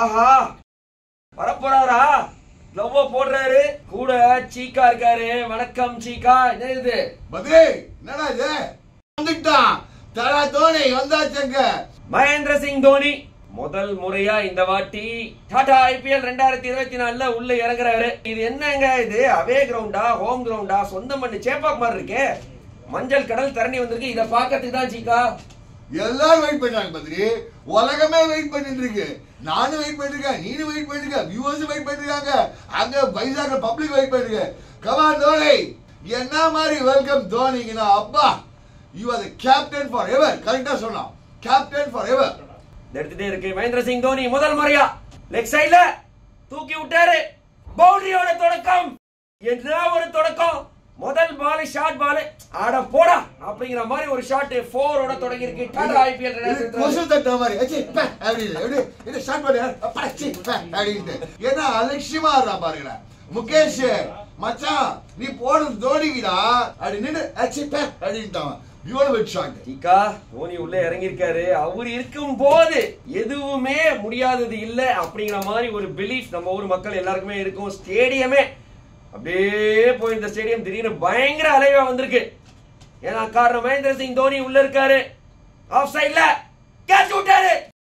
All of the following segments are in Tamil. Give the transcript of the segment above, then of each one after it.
ஆஹா வரப்போறாரா லவ்வ போடுறாரு கூட சீக்கா இருக்காரு வணக்கம் சீக்கா என்ன இது பதிலே என்னடா இது வந்துட்டான் தலா தோனி வந்தாச்சுங்க மகேந்திர சிங் தோனி முதல் முறையா இந்த வாட்டி டாடா ஐபிஎல் ரெண்டாயிரத்தி இருபத்தி நாலுல உள்ள இறங்குறாரு இது என்னங்க இது அவே கிரவுண்டா ஹோம் கிரவுண்டா சொந்த மண்ணு சேப்பாக் மாதிரி இருக்கே மஞ்சள் கடல் தரணி வந்திருக்கு இத பாக்கிறதுக்கு தான் சீக்கா எல்லாரும் வெயிட் பண்றாங்க பதிலே உலகமே வெயிட் பண்ணிட்டு இருக்கு நானும் வெயிட் பண்ணிருக்கேன் நீனும் வெயிட் பண்ணிருக்க வியூவர்ஸ் வெயிட் பண்ணிருக்காங்க அங்க வைசாக பப்ளிக் வெயிட் பண்ணிருக்கு கமான் தோனி என்ன மாதிரி வெல்கம் தோனிங்கண்ணா அப்பா you are the captain forever கரெக்டா சொன்னான் கேப்டன் ஃபார் எவர் எடுத்துட்டே இருக்கு மகேந்திர சிங் தோனி முதல் முறையா லெக் சைடுல தூக்கி விட்டாரு பவுண்டரியோட தொடக்கம் என்ன ஒரு தொடக்கம் முதல் பால் ஷார்ட் பால் ஆட போடா அப்படிங்கிற மாதிரி ஒரு ஷாட் ஃபோரோட தொடங்கி இருக்கு டாடா ஐபிஎல் இது கொசு தட்ட மாதிரி அச்சி பே அப்படின்னு எப்படி இது ஸ்டார்ட் பண்ணு அப்பா சி பே அப்படின்ட்டு ஏன்னா அலட்சியமா இருக்கா பாருங்களேன் முகேஷ் மச்சான் நீ போடுறது தோனிக்குடா அப்படி நின்று அச்சி பே அப்படின்ட்டான் பியூட்டிஃபுல் ஷாட் டிகா தோனி உள்ள இறங்கி இருக்காரு அவர் இருக்கும் போது எதுவுமே முடியாதது இல்ல அப்படிங்கிற மாதிரி ஒரு பிலீஃப் நம்ம ஊர் மக்கள் எல்லாருக்குமே இருக்கும் ஸ்டேடியமே அப்படியே போய் இந்த ஸ்டேடியம் திடீர்னு பயங்கர அலைவா வந்திருக்கு ஏன்னா காரணம் மகேந்திர சிங் தோனி உள்ள இருக்காரு ஆஃப் சைட்ல கேட்ச் விட்டாரு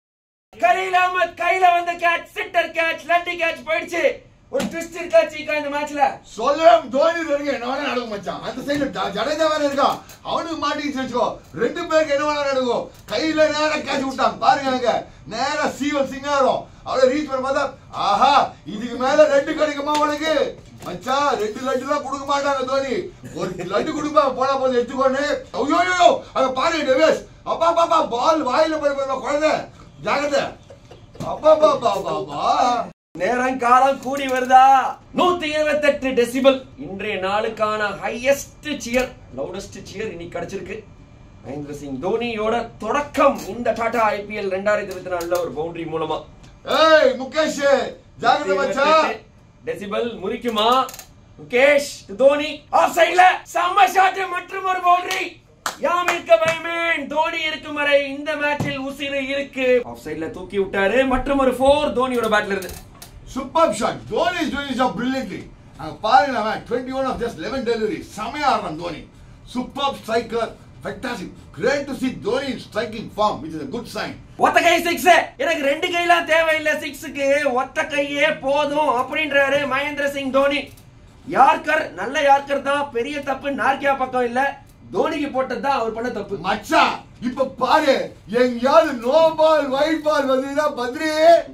கலீல் அஹமத் கையில வந்த கேட்ச் சிட்டர் கேட்ச் லட்டி கேட்ச் போயிடுச்சு ஒரு ட்விஸ்ட் இருக்கா சீக்கா இந்த மேட்ச்ல சொல்லலாம் தோனி வரைக்கும் என்ன வேணா நடக்கும் மச்சான் அந்த சைடுல ஜடேஜா வேற இருக்கான் அவனுக்கு மாட்டிக்கிச்சு வச்சுக்கோ ரெண்டு பேருக்கு என்ன வேணா நடக்கும் கையில நேரா கேட்ச் விட்டான் பாருங்க அங்க நேரா சீவல் சிங்காரம் அவளை ரீச் பண்ண பார்த்தா ஆஹா இதுக்கு மேல ரெண்டு கிடைக்குமா உனக்கு மச்சான் ரெண்டு லட்டு தான் கொடுக்க மாட்டாங்க தோனி ஒரு லட்டு கொடுப்பா போனா போது எடுத்துக்கோன்னு ஐயோ ஐயோ அங்க பாருங்க டெவேஸ் அப்பா பாப்பா பால் வாயில போய் போய் குழந்தை ஜாகிரதை அப்பா பாப்பா பாப்பா நேரம் காலம் கூடி வருதா நூத்தி இருபத்தெட்டு டெசிபல் இன்றைய நாளுக்கான ஹையஸ்ட் சியர் லவுடஸ்ட் சியர் இன்னைக்கு கிடைச்சிருக்கு மகேந்திர சிங் தோனியோட தொடக்கம் இந்த டாடா ஐபிஎல் ரெண்டாயிரத்தி இருபத்தி நாலுல ஒரு பவுண்டரி மூலமா ஏய் முகேஷ் ஜாகிரதை மச்சான் டெசிபல் முறிக்குமா முகேஷ் தோனி ஆஃப் சைடுல செம்ம ஷாட் மற்றும் ஒரு பவுண்டரி யாம் இருக்க பயமேன் தோனி இருக்கும் வரை இந்த மேட்சில் உசிறு இருக்கு ஆஃப் சைடுல தூக்கி விட்டாரு மற்றும் ஒரு ஃபோர் தோனியோட பேட்ல இருந்து super shot Dhoni is doing job brilliantly அங்க பாருங்க அவன் 21 ஆஃப் ஜஸ்ட் 11 டெலிவரி செமையா ஆடுறான் Dhoni super striker fantastic great to see Dhoni in striking form which is a good sign ஒத்த கை சிக்ஸ் எனக்கு ரெண்டு கைலாம் தேவையில்லை சிக்ஸுக்கு ஒத்த கையே போதும் அப்படின்றாரு மகேந்திர சிங் தோனி யார்கர் நல்ல யார்கர் தான் பெரிய தப்பு நார்கியா பக்கம் இல்ல தோனிக்கு போட்டது தான் அவர் பண்ண தப்பு மச்சான் இப்ப பாரு எங்கயாவது நோ பால் ஒயிட் பால் வந்ததுன்னா பத்ரி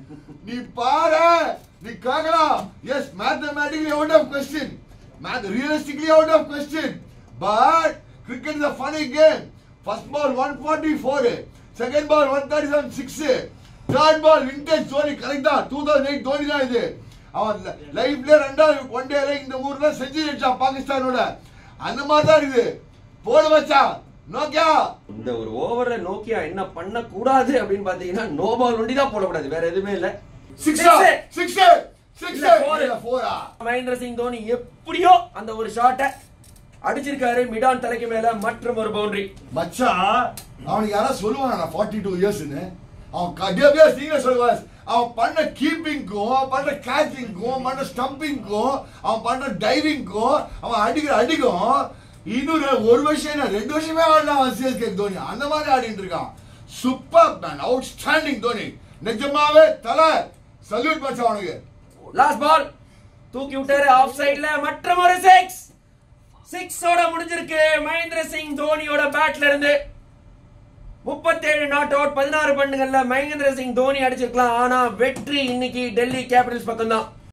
நீ பாரு நீ கேக்கலாம் yes mathematically out of question math realistically out of question but cricket is a funny game first ball 144 second ball 137 6 third ball vintage Dhoni கரெக்டா 2008 தோனி தான் இது அவன் லைஃப்ல ரெண்டாவது ஒன் டேல இந்த ஊர்ல செஞ்சுரி அடிச்சான் பாகிஸ்தானோட அந்த மாதிரி தான் இருக்குது போடு மச்சான் நோக்கியா இந்த ஒரு ஓவர்ல நோக்கியா என்ன பண்ண கூடாது அப்படின்னு பாத்தீங்கன்னா நோ பால் ஒண்டி தான் போடக்கூடாது வேற எதுவுமே இல்ல சிக்ஸா Six. சிக்ஸ் சிக்ஸ் இல்ல, four. ஃபோரா மகேந்திர சிங் தோனி எப்படியோ அந்த ஒரு ஷாட்டை அடிச்சிருக்காரு மிடான் தலைக்கு மேல மற்றும் ஒரு பவுண்டரி மச்சான் அவனுக்கு யாராவது சொல்லுவானா நான் ஃபார்ட்டி டூ இயர்ஸ்னு அவன் கண்டிப்பா நீங்க சொல்லுவாஸ் அவன் பண்ண கீப்பிங்க்கும் அவன் பண்ற கேச்சிங்க்கும் அவன் பண்ற ஸ்டம்பிங்க்கும் அவன் பண்ற டைவிங்க்கும் அவன் அடிக்கிற அடிக்கும் இன்னும் ரெ- ஒரு வருஷம் என்ன ரெண்டு வருஷமே ஆடலாம் அவன் சிஎஸ்கே தோனி அந்த மாதிரி ஆடிட்டு இருக்கான் super man outstanding Dhoni நிஜமாவே தலை சல்யூட் மச்சான் அவனுக்கு லாஸ்ட் பால் தூக்கி விட்டாரு ஆஃப் சைடுல மற்றும் ஒரு சிக்ஸ் சிக்ஸோட முடிஞ்சிருக்கு மகேந்திர சிங் தோனியோட பேட்ல இருந்து முப்பத்தேழு நாட் அவுட் பதினாறு பண்டுகள்ல மகேந்திர சிங் தோனி அடிச்சிருக்கலாம் ஆனா வெற்றி இன்னைக்கு டெல்லி கேபிட்டல்ஸ் பக்கம் தான்